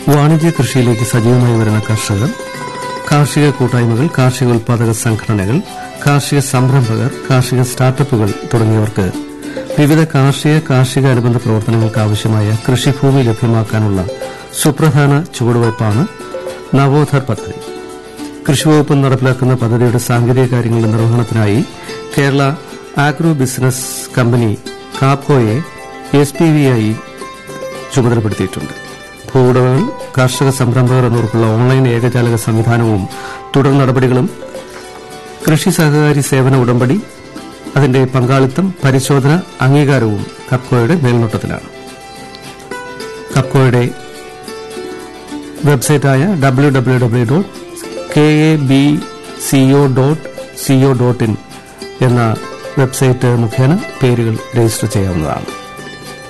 വാണിജ്യ കൃഷിയിലേക്ക് സജീവമായി വരുന്ന കർഷകർ കാർഷിക കൂട്ടായ്മകൾ കാർഷിക ഉൽപാദക സംഘടനകൾ കാർഷിക സംരംഭകർ കാർഷിക സ്റ്റാർട്ടപ്പുകൾ തുടങ്ങിയവർക്ക് വിവിധ കാർഷിക കാർഷിക അനുബന്ധ പ്രവർത്തനങ്ങൾക്ക് ആവശ്യമായ കൃഷിഭൂമി ലഭ്യമാക്കാനുള്ള സുപ്രധാന ചുവടുവയ്പ്പാണ് നവോധർ പദ്ധതി കൃഷിവകുപ്പ് നടപ്പിലാക്കുന്ന പദ്ധതിയുടെ സാങ്കേതിക കാര്യങ്ങളുടെ നിർവഹണത്തിനായി കേരള ആഗ്രോ ബിസിനസ് കമ്പനി കാപ്കോയെ എസ് പി വി ആയി ചുമതലപ്പെടുത്തിയിട്ടുണ്ട് ഭൂവുടമകൾ കാർഷിക സംരംഭകർ എന്നിവർക്കുള്ള ഓൺലൈൻ ഏകജാലക സംവിധാനവും തുടർ നടപടികളും കൃഷി സഹകാരി സേവന ഉടമ്പടി അതിന്റെ പങ്കാളിത്തം പരിശോധന അംഗീകാരവും കപ്കോയുടെ മേൽനോട്ടത്തിലാണ് കപ്കോയുടെ വെബ്സൈറ്റായ W W W dot K A B C O dot C O dot in എന്ന വെബ്സൈറ്റ് മുഖേന പേരുകൾ രജിസ്റ്റർ ചെയ്യാവുന്നതാണ്